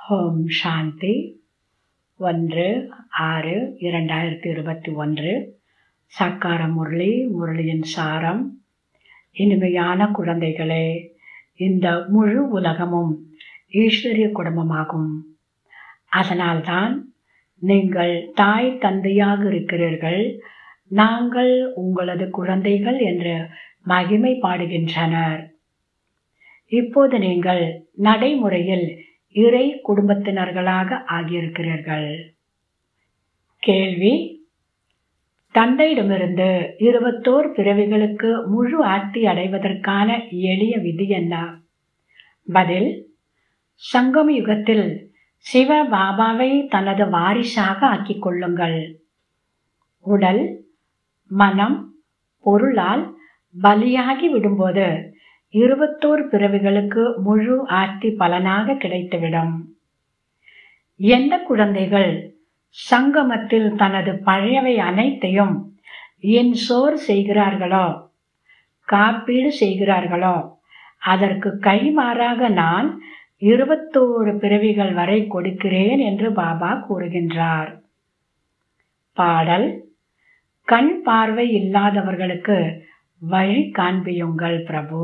ஓம் சாந்தி ஒன்று ஆறு இரண்டாயிரத்தி இருபத்தி ஒன்று சக்கார முரளி முரளியின் சாரம் இனிமையான குழந்தைகளே இந்த முழு உலகமும் ஈஸ்வரிய குடும்பமாகும் அதனால்தான் நீங்கள் தாய் தந்தையாக இருக்கிறீர்கள் நாங்கள் உங்களது குழந்தைகள் என்று மகிமை பாடுகின்றனர் இப்போது நீங்கள் நடைமுறையில் இறை குடும்பத்தினர்களாக ஆகியிருக்கிறீர்கள் கேள்வி தந்தையிடமிருந்து இருபத்தோர் பிறவிகளுக்கு முழு ஆட்சி அடைவதற்கான எளிய விதி என்ன பதில் சங்கம் யுகத்தில் சிவ பாபாவை தனது வாரிசாக ஆக்கிக் கொள்ளுங்கள் உடல் மனம் பொருளால் பலியாகி விடும்போது இருபத்தோரு பிறவிகளுக்கு முழு ஆட்சி பலனாக கிடைத்துவிடும் எந்த குழந்தைகள் சங்கமத்தில் தனது பழையவை அனைத்தையும் என் சோர் செய்கிறார்களோ காப்பீடு செய்கிறார்களோ அதற்கு கைமாறாக நான் இருபத்தோரு பிறவிகள் வரை கொடுக்கிறேன் என்று பாபா கூறுகின்றார் பாடல் கண் பார்வை இல்லாதவர்களுக்கு வழி காண்பியுங்கள் பிரபு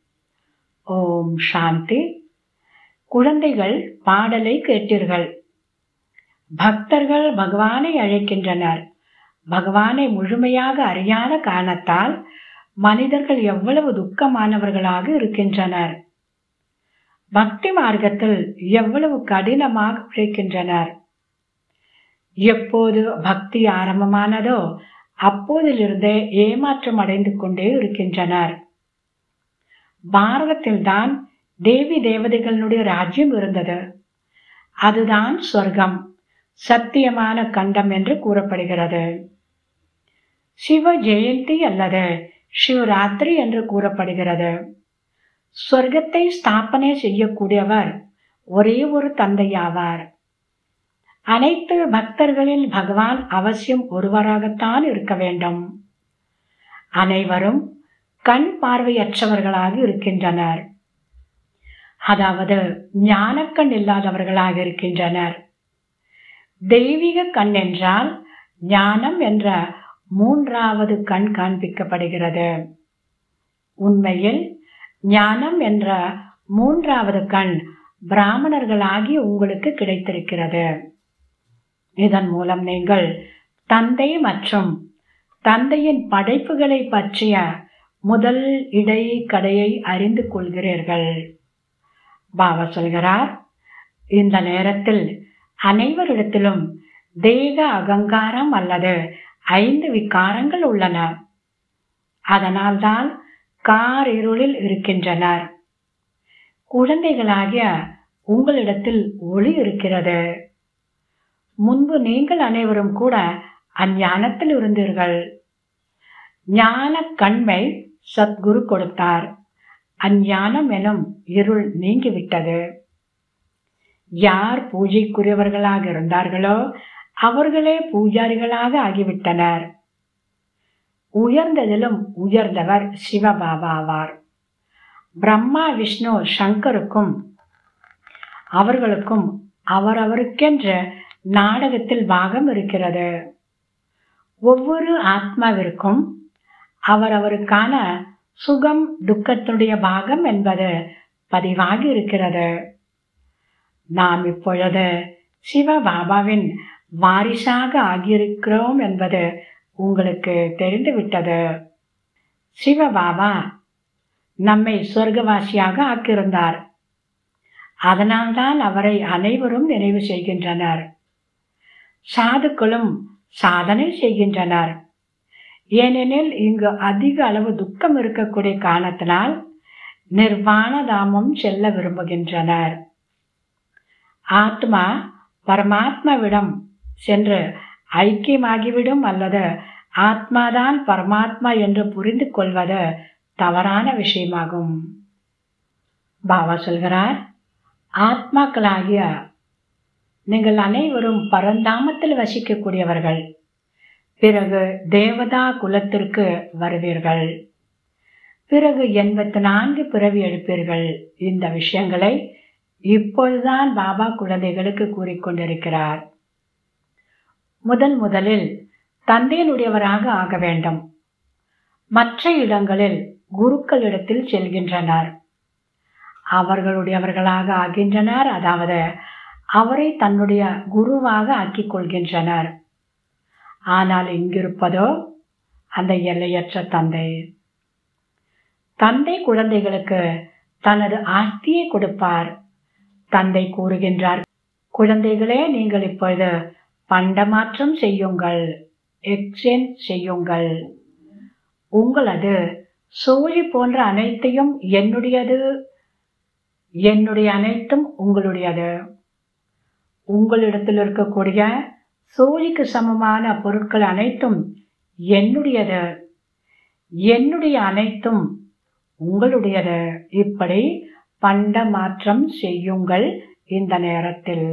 ஓம் சாந்தி குழந்தைகள் பாடலை கேட்டீர்கள் பக்தர்கள் பகவானை அழைக்கின்றனர் பகவானை முழுமையாக அறியாத காரணத்தால் மனிதர்கள் எவ்வளவு துக்கமானவர்களாக இருக்கின்றனர் பக்தி மார்க்கத்தில் எவ்வளவு கடினமாக உழைக்கின்றனர் எப்போது பக்தி ஆரம்பமானதோ அப்போதிலிருந்தே ஏமாற்றம் அடைந்து கொண்டே இருக்கின்றனர் பாரதத்தில்தான் தேவி தேவதைகளுடைய ராஜ்யம் இருந்தது அதுதான் சொர்க்கம் சத்தியமான கண்டம் என்று கூறப்படுகிறது சிவ ஜெயந்தி அல்லது சிவராத்திரி என்று கூறப்படுகிறது சொர்க்கத்தை ஸ்தாபனை செய்யக்கூடியவர் ஒரே ஒரு தந்தையாவார் அனைத்து பக்தர்களில் பகவான் அவசியம் ஒருவராகத்தான் இருக்க வேண்டும் அனைவரும் கண் பார்வையற்றவர்களாக இருக்கின்றனர் அதாவது ஞானக்கண் இல்லாதவர்களாக இருக்கின்றனர் தெய்வீக கண் என்றால் ஞானம் என்ற மூன்றாவது கண் காண்பிக்கப்படுகிறது உண்மையில் ஞானம் என்ற மூன்றாவது கண் பிராமணர்களாகி உங்களுக்கு கிடைத்திருக்கிறது இதன் மூலம் நீங்கள் தந்தை மற்றும் தந்தையின் படைப்புகளை பற்றிய முதல் இடை கடையை அறிந்து கொள்கிறீர்கள் பாபா சொல்கிறார் இந்த நேரத்தில் அனைவரிடத்திலும் தேக அகங்காரம் அல்லது ஐந்து விகாரங்கள் உள்ளன அதனால்தான் கார் இருளில் இருக்கின்றனர் குழந்தைகளாகிய உங்களிடத்தில் ஒளி இருக்கிறது முன்பு நீங்கள் அனைவரும் கூட அஞ்ஞானத்தில் இருந்தீர்கள் ஞான கண்மை சத்குரு கொடுத்தார் அஞ்ஞானம் எனும் இருள் நீங்கிவிட்டது யார் பூஜைக்குரியவர்களாக இருந்தார்களோ அவர்களே பூஜாரிகளாக ஆகிவிட்டனர் உயர்ந்ததிலும் உயர்ந்தவர் சிவபாபா ஆவார் பிரம்மா விஷ்ணு சங்கருக்கும் அவர்களுக்கும் அவரவருக்கென்ற நாடகத்தில் பாகம் இருக்கிறது ஒவ்வொரு ஆத்மாவிற்கும் அவரவருக்கான சுகம் துக்கத்துடைய பாகம் என்பது பதிவாகி இருக்கிறது நாம் இப்பொழுது சிவ பாபாவின் வாரிசாக ஆகியிருக்கிறோம் என்பது உங்களுக்கு தெரிந்துவிட்டது சிவ பாபா நம்மை சொர்க்கவாசியாக ஆக்கியிருந்தார் அதனால்தான் அவரை அனைவரும் நினைவு செய்கின்றனர் சாதுக்களும் சாதனை செய்கின்றனர் ஏனெனில் இங்கு அதிக அளவு துக்கம் இருக்கக்கூடிய காரணத்தினால் நிர்வாண தாமம் செல்ல விரும்புகின்றனர் ஆத்மா பரமாத்மாவிடம் சென்று ஐக்கியமாகிவிடும் அல்லது ஆத்மாதான் பரமாத்மா என்று புரிந்து கொள்வது தவறான விஷயமாகும் பாபா சொல்கிறார் ஆத்மாக்களாகிய நீங்கள் அனைவரும் பரந்தாமத்தில் வசிக்கக்கூடியவர்கள் பிறகு தேவதா குலத்திற்கு வருவீர்கள் பிறகு எண்பத்தி நான்கு பிறவி எடுப்பீர்கள் இந்த விஷயங்களை இப்பொழுதுதான் பாபா குழந்தைகளுக்கு கூறிக்கொண்டிருக்கிறார் முதன் முதலில் தந்தையினுடையவராக ஆக வேண்டும் மற்ற இடங்களில் குருக்களிடத்தில் செல்கின்றனர் அவர்களுடையவர்களாக ஆகின்றனர் அதாவது அவரை தன்னுடைய குருவாக ஆக்கிக் கொள்கின்றனர் ஆனால் இங்கிருப்பதோ அந்த எல்லையற்ற தந்தை தந்தை குழந்தைகளுக்கு தனது ஆஸ்தியை கொடுப்பார் தந்தை கூறுகின்றார் குழந்தைகளே நீங்கள் இப்பொழுது பண்டமாற்றம் செய்யுங்கள் எக்ஸ்சேஞ்ச் செய்யுங்கள் உங்களது சோழி போன்ற அனைத்தையும் என்னுடையது என்னுடைய அனைத்தும் உங்களுடையது உங்களிடத்தில் இருக்கக்கூடிய சோழிக்கு சமமான பொருட்கள் அனைத்தும் என்னுடையது என்னுடைய அனைத்தும் உங்களுடையது இப்படி பண்ட மாற்றம் செய்யுங்கள் இந்த நேரத்தில்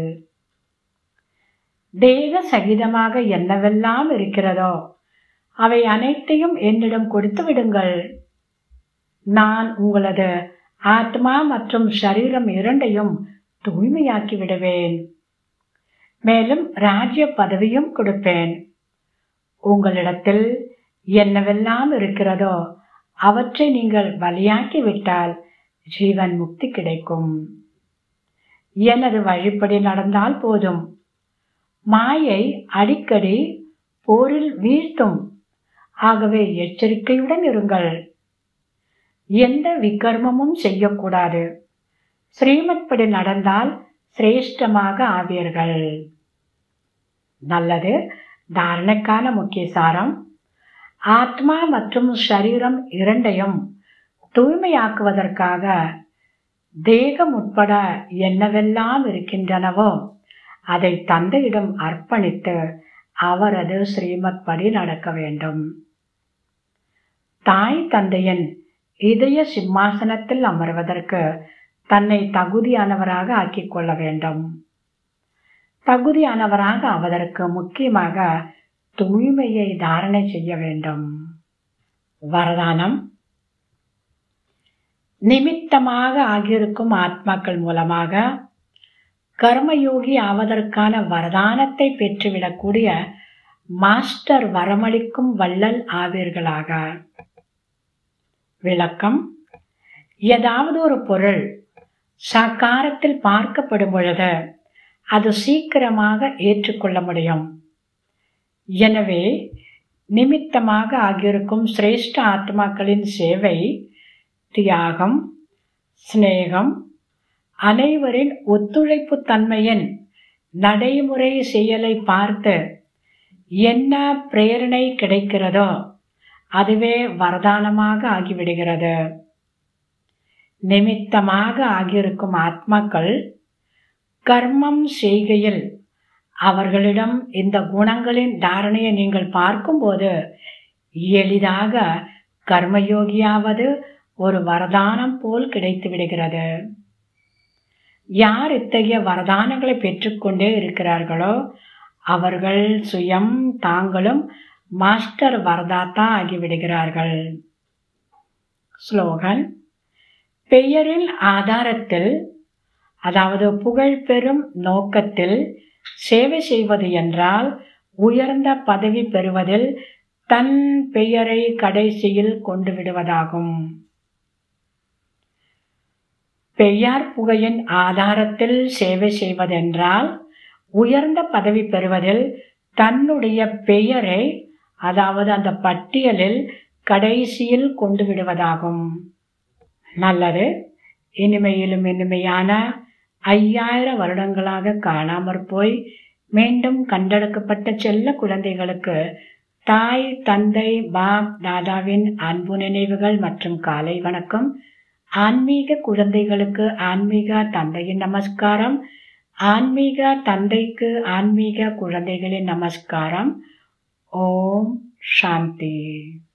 தேக சகிதமாக என்னவெல்லாம் இருக்கிறதோ அவை அனைத்தையும் என்னிடம் கொடுத்து விடுங்கள் நான் உங்களது ஆத்மா மற்றும் சரீரம் இரண்டையும் தூய்மையாக்கி விடுவேன் மேலும் ராஜ்ய பதவியும் கொடுப்பேன் உங்களிடத்தில் என்னவெல்லாம் இருக்கிறதோ அவற்றை நீங்கள் பலியாக்கி விட்டால் ஜீவன் முக்தி கிடைக்கும் எனது வழிப்படி நடந்தால் போதும் மாயை அடிக்கடி போரில் வீழ்த்தும் ஆகவே எச்சரிக்கையுடன் இருங்கள் எந்த விக்கர்மமும் செய்யக்கூடாது ஸ்ரீமத் படி நடந்தால் சிரேஷ்டமாக ஆவீர்கள் நல்லது தாரணைக்கான முக்கிய சாரம் ஆத்மா மற்றும் சரீரம் இரண்டையும் தூய்மையாக்குவதற்காக தேகம் உட்பட என்னவெல்லாம் இருக்கின்றனவோ அதை தந்தையிடம் அர்ப்பணித்து அவரது ஸ்ரீமத் படி நடக்க வேண்டும் தாய் தந்தையின் இதய சிம்மாசனத்தில் அமர்வதற்கு தன்னை தகுதியானவராக ஆக்கிக் கொள்ள வேண்டும் தகுதியானவராக ஆவதற்கு முக்கியமாக தூய்மையை தாரணை செய்ய வேண்டும் வரதானம் நிமித்தமாக ஆகியிருக்கும் ஆத்மாக்கள் மூலமாக கர்மயோகி ஆவதற்கான வரதானத்தை பெற்றுவிடக்கூடிய மாஸ்டர் வரமளிக்கும் வள்ளல் ஆவீர்களாக விளக்கம் ஏதாவது ஒரு பொருள் சாக்காரத்தில் பார்க்கப்படும் பொழுது அது சீக்கிரமாக ஏற்றுக்கொள்ள முடியும் எனவே நிமித்தமாக ஆகியிருக்கும் சிரேஷ்ட ஆத்மாக்களின் சேவை தியாகம் சிநேகம் அனைவரின் ஒத்துழைப்பு தன்மையின் நடைமுறை செயலை பார்த்து என்ன பிரேரணை கிடைக்கிறதோ அதுவே வரதானமாக ஆகிவிடுகிறது நிமித்தமாக ஆகியிருக்கும் ஆத்மாக்கள் கர்மம் செய்கையில் அவர்களிடம் இந்த குணங்களின் தாரணையை நீங்கள் பார்க்கும்போது எளிதாக கர்மயோகியாவது ஒரு வரதானம் போல் கிடைத்து விடுகிறது யார் இத்தகைய வரதானங்களை பெற்றுக்கொண்டே இருக்கிறார்களோ அவர்கள் சுயம் தாங்களும் மாஸ்டர் வரதாத்தா ஆகிவிடுகிறார்கள் ஸ்லோகன் பெயரின் ஆதாரத்தில் அதாவது புகழ் பெறும் நோக்கத்தில் சேவை செய்வது என்றால் உயர்ந்த பதவி பெறுவதில் தன் பெயரை கடைசியில் கொண்டு விடுவதாகும் பெயர் புகையின் ஆதாரத்தில் சேவை செய்வதென்றால் உயர்ந்த பதவி பெறுவதில் தன்னுடைய பெயரை அதாவது அந்த பட்டியலில் கடைசியில் கொண்டு விடுவதாகும் நல்லது இனிமையிலும் இனிமையான ஐயாயிரம் வருடங்களாக காணாமற் போய் மீண்டும் கண்டெடுக்கப்பட்ட செல்ல குழந்தைகளுக்கு தாய் தந்தை பாப் தாதாவின் அன்பு நினைவுகள் மற்றும் காலை வணக்கம் ஆன்மீக குழந்தைகளுக்கு ஆன்மீக தந்தையின் நமஸ்காரம் ஆன்மீக தந்தைக்கு ஆன்மீக குழந்தைகளின் நமஸ்காரம் ஓம் சாந்தி